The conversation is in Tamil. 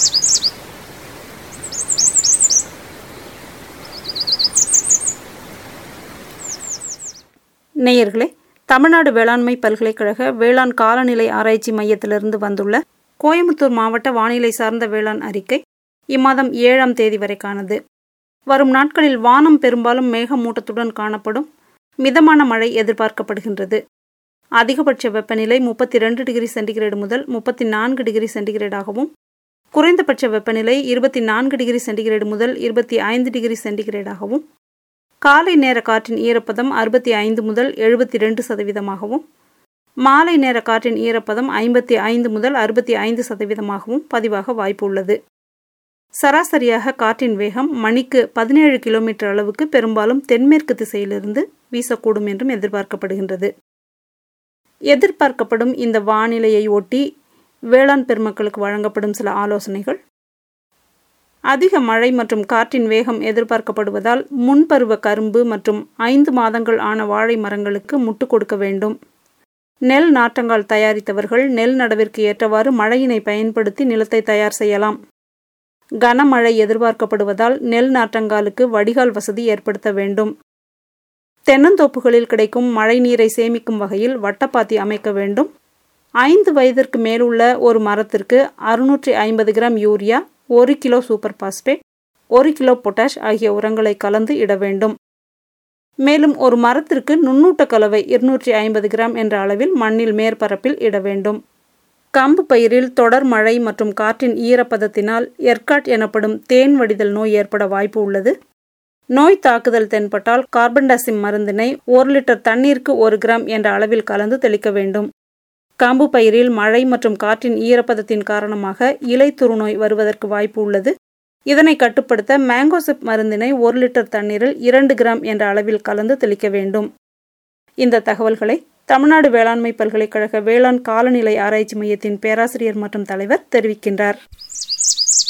நேயர்களே தமிழ்நாடு வேளாண்மை பல்கலைக்கழக வேளாண் காலநிலை ஆராய்ச்சி மையத்திலிருந்து வந்துள்ள கோயம்புத்தூர் மாவட்ட வானிலை சார்ந்த வேளாண் அறிக்கை இம்மாதம் ஏழாம் தேதி வரைக்கானது வரும் நாட்களில் வானம் பெரும்பாலும் மேகமூட்டத்துடன் காணப்படும் மிதமான மழை எதிர்பார்க்கப்படுகின்றது அதிகபட்ச வெப்பநிலை முப்பத்தி ரெண்டு டிகிரி சென்டிகிரேடு முதல் முப்பத்தி நான்கு டிகிரி சென்டிகிரேடாகவும் குறைந்தபட்ச வெப்பநிலை இருபத்தி நான்கு டிகிரி சென்டிகிரேடு முதல் இருபத்தி ஐந்து டிகிரி சென்டிகிரேடாகவும் காலை நேர காற்றின் ஈரப்பதம் அறுபத்தி ஐந்து முதல் எழுபத்தி ரெண்டு சதவீதமாகவும் மாலை நேர காற்றின் ஈரப்பதம் ஐம்பத்தி ஐந்து முதல் அறுபத்தி ஐந்து சதவீதமாகவும் பதிவாக வாய்ப்பு உள்ளது சராசரியாக காற்றின் வேகம் மணிக்கு பதினேழு கிலோமீட்டர் அளவுக்கு பெரும்பாலும் தென்மேற்கு திசையிலிருந்து வீசக்கூடும் என்றும் எதிர்பார்க்கப்படுகின்றது எதிர்பார்க்கப்படும் இந்த வானிலையை ஒட்டி வேளாண் பெருமக்களுக்கு வழங்கப்படும் சில ஆலோசனைகள் அதிக மழை மற்றும் காற்றின் வேகம் எதிர்பார்க்கப்படுவதால் முன்பருவ கரும்பு மற்றும் ஐந்து மாதங்கள் ஆன வாழை மரங்களுக்கு முட்டு கொடுக்க வேண்டும் நெல் நாற்றங்கால் தயாரித்தவர்கள் நெல் நடவிற்கு ஏற்றவாறு மழையினை பயன்படுத்தி நிலத்தை தயார் செய்யலாம் கனமழை எதிர்பார்க்கப்படுவதால் நெல் நாற்றங்காலுக்கு வடிகால் வசதி ஏற்படுத்த வேண்டும் தென்னந்தோப்புகளில் கிடைக்கும் மழை நீரை சேமிக்கும் வகையில் வட்டப்பாத்தி அமைக்க வேண்டும் ஐந்து வயதிற்கு மேலுள்ள ஒரு மரத்திற்கு அறுநூற்றி ஐம்பது கிராம் யூரியா ஒரு கிலோ சூப்பர் பாஸ்பேட் ஒரு கிலோ பொட்டாஷ் ஆகிய உரங்களை கலந்து இட வேண்டும் மேலும் ஒரு மரத்திற்கு நுண்ணூட்ட கலவை இருநூற்றி ஐம்பது கிராம் என்ற அளவில் மண்ணில் மேற்பரப்பில் இட வேண்டும் கம்பு பயிரில் தொடர் மழை மற்றும் காற்றின் ஈரப்பதத்தினால் எர்காட் எனப்படும் தேன் வடிதல் நோய் ஏற்பட வாய்ப்பு உள்ளது நோய் தாக்குதல் தென்பட்டால் கார்பன்டாசிம் மருந்தினை ஒரு லிட்டர் தண்ணீருக்கு ஒரு கிராம் என்ற அளவில் கலந்து தெளிக்க வேண்டும் காம்பு பயிரில் மழை மற்றும் காற்றின் ஈரப்பதத்தின் காரணமாக இலை துருநோய் வருவதற்கு வாய்ப்பு உள்ளது இதனை கட்டுப்படுத்த மேங்கோசிப் மருந்தினை ஒரு லிட்டர் தண்ணீரில் இரண்டு கிராம் என்ற அளவில் கலந்து தெளிக்க வேண்டும் இந்த தகவல்களை தமிழ்நாடு வேளாண்மை பல்கலைக்கழக வேளாண் காலநிலை ஆராய்ச்சி மையத்தின் பேராசிரியர் மற்றும் தலைவர் தெரிவிக்கின்றார்